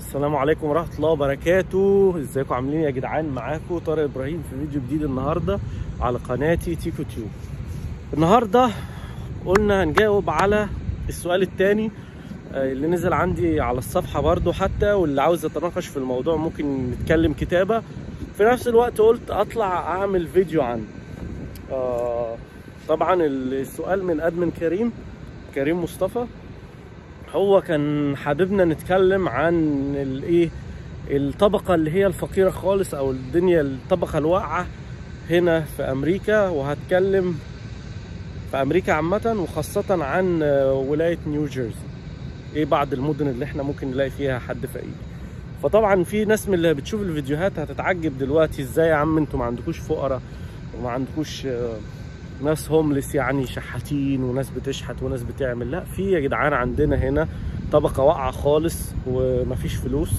السلام عليكم ورحمة الله وبركاته ازيكم عاملين يا جدعان معاكم طارق ابراهيم في فيديو جديد النهاردة على قناتي تيكو تيوب النهاردة قلنا هنجاوب على السؤال التاني آه، اللي نزل عندي على الصفحة برضو حتى واللي عاوز يتناقش في الموضوع ممكن نتكلم كتابة في نفس الوقت قلت اطلع اعمل فيديو عنه آه، طبعا السؤال من ادمن كريم كريم مصطفى هو كان حاببنا نتكلم عن الايه الطبقة اللي هي الفقيرة خالص او الدنيا الطبقة الواقعة هنا في امريكا وهتكلم في امريكا عامة وخاصة عن ولاية نيو جيرسي ايه بعض المدن اللي احنا ممكن نلاقي فيها حد فقير فطبعا في ناس من اللي بتشوف الفيديوهات هتتعجب دلوقتي ازاي يا عم انتوا ما عندكوش فقراء وما عندكوش آه، ناس هوملس يعني شحاتين وناس بتشحت وناس بتعمل لا في يا جدعان عندنا هنا طبقة واقعة خالص ومفيش فلوس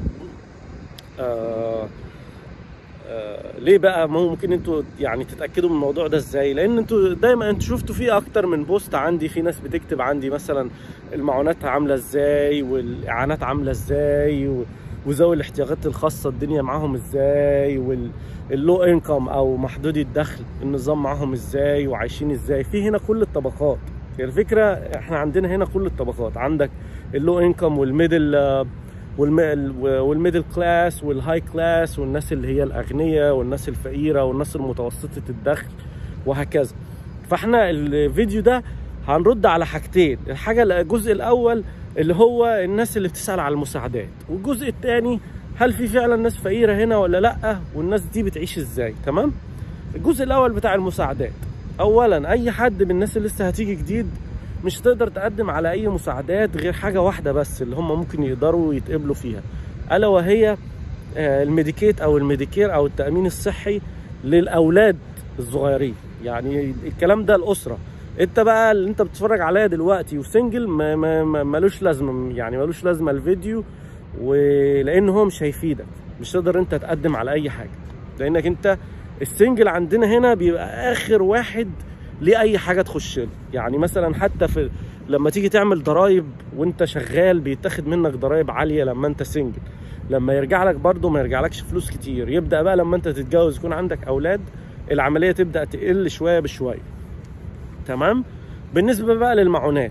آه آه ليه بقى ممكن انتوا يعني تتاكدوا من الموضوع ده ازاي لان انتوا دايما انتوا شفتوا في اكتر من بوست عندي في ناس بتكتب عندي مثلا المعونات عامله ازاي والاعانات عامله ازاي و... وذوي الاحتياجات الخاصه الدنيا معاهم ازاي واللو انكم او محدودي الدخل النظام معاهم ازاي وعايشين ازاي في هنا كل الطبقات يعني الفكره احنا عندنا هنا كل الطبقات عندك اللو انكم والميدل والم- والميدل كلاس والهاي كلاس والناس اللي هي الاغنياء والناس الفقيره والناس المتوسطه الدخل وهكذا فاحنا الفيديو ده هنرد على حاجتين الحاجه الجزء الاول اللي هو الناس اللي بتسال على المساعدات والجزء الثاني هل في فعلا ناس فقيره هنا ولا لا والناس دي بتعيش ازاي تمام الجزء الاول بتاع المساعدات اولا اي حد من الناس اللي لسه هتيجي جديد مش هتقدر تقدم على اي مساعدات غير حاجه واحده بس اللي هم ممكن يقدروا يتقبلوا فيها الا وهي آه، الميديكيت او الميديكير او التامين الصحي للاولاد الصغيرين يعني الكلام ده الاسره انت بقى اللي انت بتتفرج عليا دلوقتي وسنجل ما ما ما- ملوش لازمه يعني ملوش لازمه الفيديو ولان هو مش هيفيدك مش تقدر انت تقدم على اي حاجه لانك انت السنجل عندنا هنا بيبقى اخر واحد ليه اي حاجه تخش له يعني مثلا حتى في لما تيجي تعمل ضرايب وانت شغال بيتاخد منك ضرايب عاليه لما انت سنجل لما يرجع لك برضه ما يرجعلكش فلوس كتير يبدا بقى لما انت تتجوز يكون عندك اولاد العمليه تبدا تقل شويه بشويه تمام بالنسبه بقى للمعونات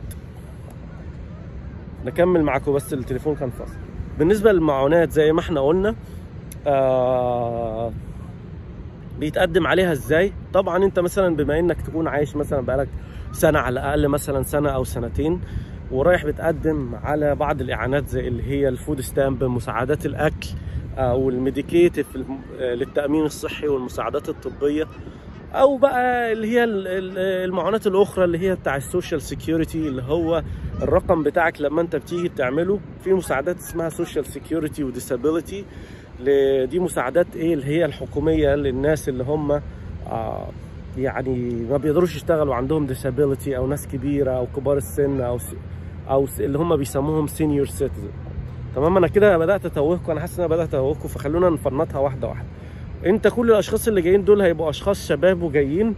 نكمل معاكم بس التليفون كان فاصل بالنسبه للمعونات زي ما احنا قلنا آه بيتقدم عليها ازاي طبعا انت مثلا بما انك تكون عايش مثلا بقالك سنه على الاقل مثلا سنه او سنتين ورايح بتقدم على بعض الاعانات زي اللي هي الفود ستامب مساعدات الاكل او الميديكيت في الم- آه، للتامين الصحي والمساعدات الطبيه او بقى اللي هي ال- ال- المعونات الاخرى اللي هي بتاع السوشيال سيكيورتي اللي هو الرقم بتاعك لما انت بتيجي بتعمله في مساعدات اسمها سوشيال سيكيورتي وديسابيلتي دي مساعدات ايه اللي هي الحكوميه للناس اللي هم آه يعني ما بيقدروش يشتغلوا عندهم ديسابيلتي او ناس كبيره او كبار السن او س- او س- اللي هم بيسموهم سينيور سيتيزن تمام انا كده بدات اتوهكم انا حاسس ان انا بدات اتوهكم فخلونا نفنطها واحده واحده انت كل الاشخاص اللي جايين دول هيبقوا اشخاص شباب وجايين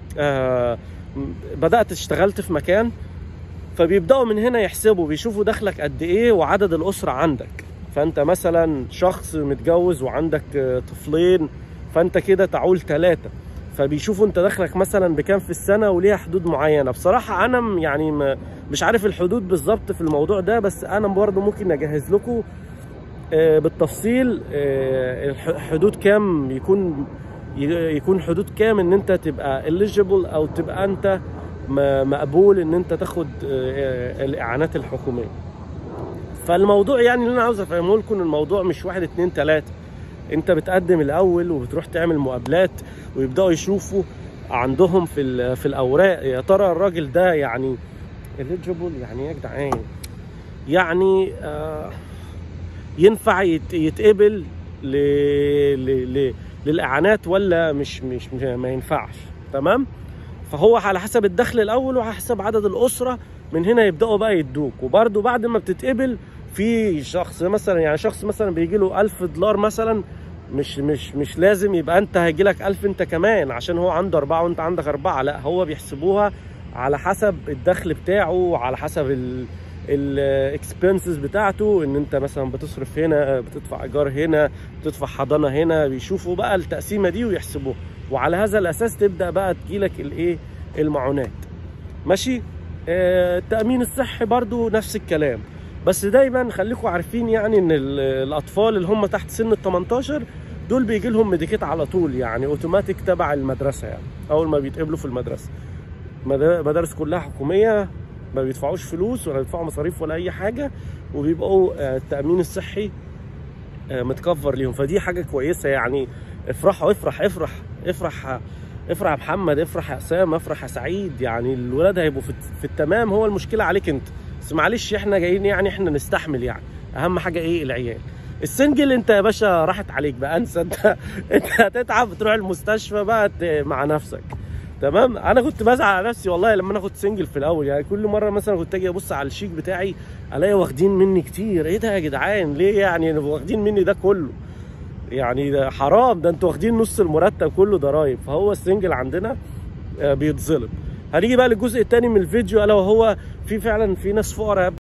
آه بدات اشتغلت في مكان فبيبداوا من هنا يحسبوا بيشوفوا دخلك قد ايه وعدد الاسره عندك فانت مثلا شخص متجوز وعندك آه، طفلين فانت كده تعول ثلاثه فبيشوفوا انت دخلك مثلا بكام في السنه وليها حدود معينه بصراحه انا م- يعني م- مش عارف الحدود بالظبط في الموضوع ده بس انا برضه ممكن اجهز لكم آه، بالتفصيل آه، الح- حدود كام يكون ي- يكون حدود كام ان انت تبقى eligible او تبقى انت م- مقبول ان انت تاخد آه، الاعانات الحكوميه فالموضوع يعني اللي انا عاوز افهمه لكم إن الموضوع مش واحد اتنين تلاته انت بتقدم الاول وبتروح تعمل مقابلات ويبداوا يشوفوا عندهم في ال- في الاوراق يا ترى الراجل ده يعني eligible يعني ايه يا جدعان يعني آه ينفع يت- يتقبل ل... ل... ل... للاعانات ولا مش مش مش- ما ينفعش تمام فهو على حسب الدخل الاول وعلى حسب عدد الاسره من هنا يبداوا بقى يدوك وبرده بعد ما بتتقبل في شخص مثلا يعني شخص مثلا بيجي له 1000 دولار مثلا مش مش مش لازم يبقى انت هيجي لك 1000 انت كمان عشان هو عنده اربعه وانت عندك اربعه لا هو بيحسبوها على حسب الدخل بتاعه وعلى حسب ال... الاكسبنسز بتاعته ان انت مثلا بتصرف هنا بتدفع ايجار هنا بتدفع حضانه هنا بيشوفوا بقى التقسيمه دي ويحسبوها وعلى هذا الاساس تبدا بقى تجيلك الايه المعونات ماشي آه، التامين الصحي برضو نفس الكلام بس دايما خليكم عارفين يعني ان ال- الاطفال اللي هم تحت سن ال 18 دول بيجي لهم ميديكيت على طول يعني اوتوماتيك تبع المدرسه يعني اول ما بيتقبلوا في المدرسه مدا- مدارس كلها حكوميه ما بيدفعوش فلوس ولا بيدفعوا مصاريف ولا اي حاجه وبيبقوا آه، التامين الصحي آه، متكفر ليهم فدي حاجه كويسه يعني افرحوا افرح افرح افرح افرح يا محمد افرح يا اسامه افرح يا سعيد يعني الولاد هيبقوا في, في التمام هو المشكله عليك انت بس معلش احنا جايين يعني احنا نستحمل يعني اهم حاجه ايه العيال السنجل انت يا باشا راحت عليك بقى انسى انت انت هتتعب تروح المستشفى بقى ت- مع نفسك تمام انا كنت بزعل على نفسي والله لما انا كنت سنجل في الاول يعني كل مره مثلا كنت اجي ابص على الشيك بتاعي الاقي واخدين مني كتير ايه ده يا جدعان ليه يعني واخدين مني ده كله يعني ده حرام ده انتوا واخدين نص المرتب كله ضرايب فهو السنجل عندنا آه، بيتظلم هنيجي بقى للجزء الثاني من الفيديو الا وهو في فعلا في ناس فقراء